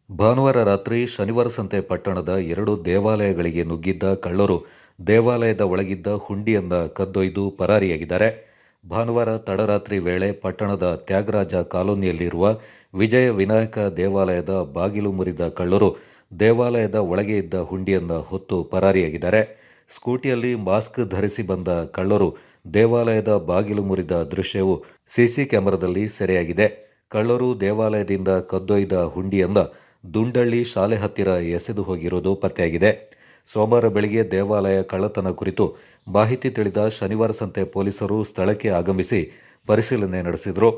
ಭಾನುವಾರ ರಾತ್ರಿ ಶನಿವಾರ ಸಂತೆ ಪಟ್ಟಣದ ಎರಡು ದೇವಾಲಯಗಳಿಗೆ ನುಗ್ಗಿದ್ದ ಕಳ್ಳರು ದೇವಾಲಯದ ಒಳಗಿದ್ದ ಹುಂಡಿಯನ್ನ ಕದ್ದೊಯ್ದು ಪರಾರಿಯಾಗಿದ್ದಾರೆ ಭಾನುವಾರ ತಡರಾತ್ರಿ ವೇಳೆ ಪಟ್ಟಣದ ತ್ಯಾಗರಾಜ ಕಾಲೋನಿಯಲ್ಲಿರುವ ವಿಜಯ ವಿನಾಯಕ ದೇವಾಲಯದ ಬಾಗಿಲು ಮುರಿದ ಕಳ್ಳರು ದೇವಾಲಯದ ಒಳಗೆ ಇದ್ದ ಹುಂಡಿಯನ್ನ ಹೊತ್ತು ಪರಾರಿಯಾಗಿದ್ದಾರೆ ಸ್ಕೂಟಿಯಲ್ಲಿ ಮಾಸ್ಕ್ ಧರಿಸಿ ಬಂದ ಕಳ್ಳರು ದೇವಾಲಯದ ಬಾಗಿಲು ಮುರಿದ ದೃಶ್ಯವು ಸಿಸಿ ಕ್ಯಾಮೆರಾದಲ್ಲಿ ಸೆರೆಯಾಗಿದೆ ಕಳ್ಳರು ದೇವಾಲಯದಿಂದ ಕದ್ದೊಯ್ದ ಹುಂಡಿಯನ್ನ ದುಂಡಳ್ಳಿ ಶಾಲೆ ಹತ್ತಿರ ಎಸೆದು ಹೋಗಿರುವುದು ಪತ್ತೆಯಾಗಿದೆ ಸೋಮವಾರ ಬೆಳಗ್ಗೆ ದೇವಾಲಯ ಕಳ್ಳತನ ಕುರಿತು ಮಾಹಿತಿ ತಿಳಿದ ಶನಿವಾರ ಸಂತೆ ಪೊಲೀಸರು ಸ್ಥಳಕ್ಕೆ ಆಗಮಿಸಿ ಪರಿಶೀಲನೆ ನಡೆಸಿದರು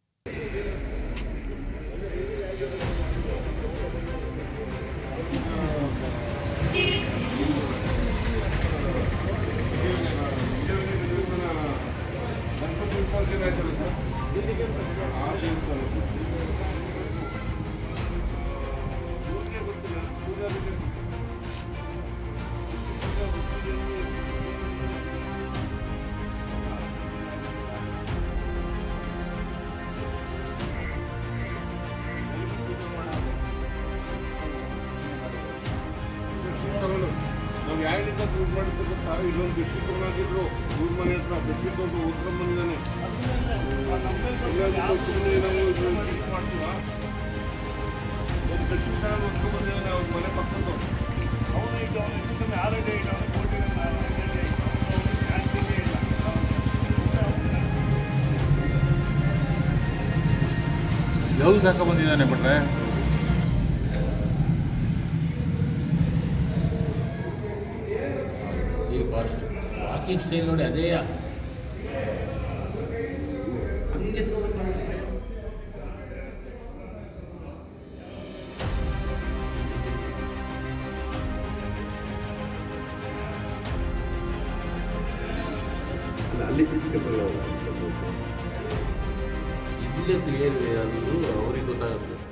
ತಗೊಂಡು ನಾವು ಯಾರಿಂದ ದುಡ್ಡು ಮಾಡಿದ್ದು ಗೊತ್ತಾ ಇಲ್ಲೊಂದು ಬೆಡ್ಶೀಟ್ ತಗೊಂಡಿದ್ರು ಊರ್ ಮನೆ ಹತ್ರ ಬೆಡ್ಶೀಟ್ ಒಂದು ಉತ್ಕೊಂಡ್ ಬಂದಿದ್ದಾನೆ ಒಂದು ಬೆಡ್ಶೀಟ್ ತಗೊಂಡು ಉತ್ಕೊಂಡ್ ಬಂದಿದ್ದಾನೆ ಅವ್ರ ಮನೆ ಪಕ್ಕದ್ದು ಗ್ಲೌಸ್ ಹಾಕ ಬಂದಿದ್ದಾನೆ ಬಟ್ರೆ ಈ ಫಾಸ್ಟ್ ವಾಕಿಂಗ್ ಸ್ಟೈಲ್ ನೋಡಿ ಅದೇ ಅಲ್ಲಿ ಸಿ ಸಿ ಕ್ಯಾಮ್ರಾ ಇಲ್ಲೇ ಕ್ಲಿಯರ್ ಇದೆ ಅದು ಅವ್ರಿಗೆ ಗೊತ್ತಾಗುತ್ತೆ